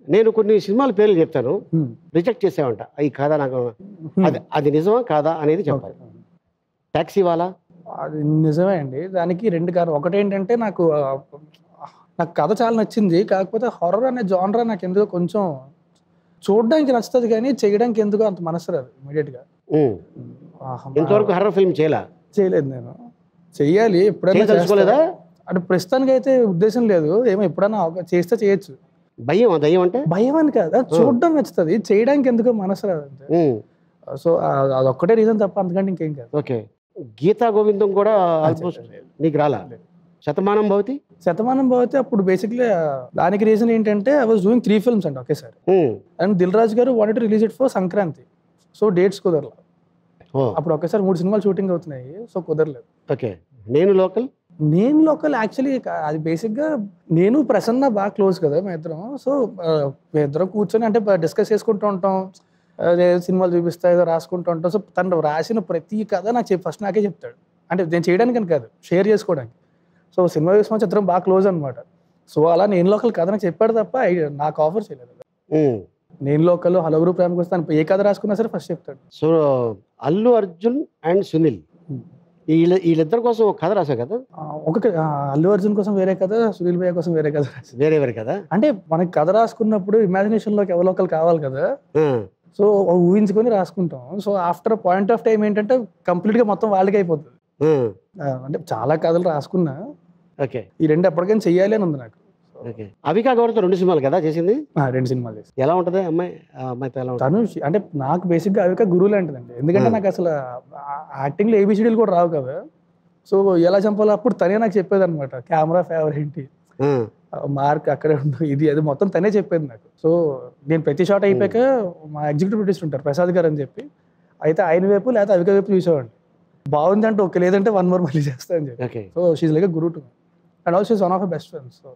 నేను కొన్ని సినిమాల పేర్లు చెప్తాను హ్మ్. రిజెక్ట్ చేసావంట ఈ కాదా నాకు అది అది నిజమా కాదా అనేది చెప్పాలి ట్యాక్సీ వాలా అది నిజమే అండి దానికి రెండు కారణం ఒకటి ఏంటంటే నాకు ఆ, నాకు కథ చాలా నచ్చింది కాకపోతే హర్రర్ అనే జానరా నాకు ఎందుకో కొంచెం చూడడానికి నచ్చుతుంది కానీ చేయడానికి ఎందుకో అంత మనసు రాదు immediate గా ఉమ్. ఆహా, ఇంతవరకు హర్రర్ ఫిల్మ్ చేయలా చేయలేదు నేను చెయ్యాలి ఎప్పుడైనా చేయదలుచుకోలేదా చేస్తా. అంటే ప్రస్తుతానికి అయితే ఉద్దేశం లేదు ఏమో ఎప్పుడైనా అవకా- చేస్తే చేయొచ్చు భయం దయ్యం అంటే భయం అని కాదు అది చూడడం నచ్చుతుంది చేయడానికి ఎందుకో మనసు రాదు అంతే ఉమ్. సో ఆ- అదొక్కటే రీజన్ తప్ప అంతకంటే ఇంకేం కాదు ఓకే గీతా గోవిందం కూడా ఆల్మోస్ట్ నీకు రాలా శతమానం భవతి శతమానం భవతి అప్పుడు బేసిక్లీ దానికి రీజన్ ఏంటంటే I was doing three films అండి ఒకేసారి um. And Dil Raju garu wanted release it for Sankranti so dates కుదరలా ఓ అప్పుడు ఒకేసారి మూడు సినిమాలు షూటింగ్ అవుతున్నాయి సో కుదరలేదు ఓకే నేను లోకల్ నేను లోకల్ యాక్చువల్లీ అది బేసిక్గా నేను ప్రసన్న బాగా క్లోజ్ కదా మా ఇద్దరం సో మేము ఇద్దరం కూర్చొని అంటే డిస్కస్ చేసుకుంటూ ఉంటాం అదే సినిమాలు చూపిస్తా ఏదో రాసుకుంటూ ఉంటాం సో తను రాసిన ప్రతి కథ నాకు చెప్పి ఫస్ట్ నాకే చెప్తాడు అంటే నేను చేయడానికి అని కాదు షేర్ చేసుకోవడానికి సో సినిమా విషయం ఇద్దరం బాగా క్లోజ్ అనమాట సో అలా నేను లోకల్ కథ నాకు చెప్పాడు తప్ప ఐ- నాకు ఆఫర్ చేయలేదు ఉమ్. నేను లోకల్ హలవరు ప్రేమ కోసం తను ఏ కథ రాసుకున్నా సరే ఫస్ట్ చెప్తాడు so Allu Arjun and Sunil Hmm. వీళ్ళ వీళ్ళిద్దరి కోసం ఒక కథ రాశావు కదా ఆ, ఒక క- ఆ, అల్లు అర్జున్ కోసం వేరే కథ సునీల్ భయ్య కోసం వేరే కథ రాశాను. వేరే వేరే కదా అంటే మనకి కథ రాసుకున్నప్పుడు imagination లోకి ఎవరో ఒకరు కావాలి కదా ఆ. సో ఊహించుకొని రాసుకుంటాం so after point of time ఏంటంటే complete గా మొత్తం వాళ్ళకి అయిపోతుంది ఆ. ఆ, అంటే చాలా కథలు రాసుకున్నా ఓకే ఈ రెండు ఎప్పటికైనా చెయ్యాలి అని ఉంది నాకు ఓకే అవికా గౌరతో రెండు సినిమాలు కదా చేసింది ఆ, రెండు సినిమాలు చేసి ఎలా ఉంటది అమ్మాయి ఆ అమ్మాయితో ఎలా ఉంటుంది తను షి- అంటే నాకు బేసిక్గా అవిక గురువు లాంటిదండి ఎందుకంటే Hmm. నాకు అసలు యాక్టింగ్లో ఏబిసిడీలు కూడా రావు కదా సో ఎలా చంపాలో అప్పుడు తనే నాకు చెప్పేది అనమాట కెమెరా ఫేవర్ ఏంటి ఆ. మార్క్ అక్కడే ఉండు ఇది అది మొత్తం తనే చెప్పేది నాకు సో నేను ప్రతి షాట్ అయిపోయాక మా ఎగ్జిక్యూటివ్ ప్రొడ్యూసర్ ఉంటారు ప్రసాద్ గారు అని చెప్పి అయితే ఆయన వైపు లేకపోతే అవిక వైపు చూసేవాడిని బాగుంది అంటే ఓకే లేదంటే వన్ మోర్ మళ్ళీ చేస్తా అని చెప్పి okay so she's like guru to and also is one of best friends so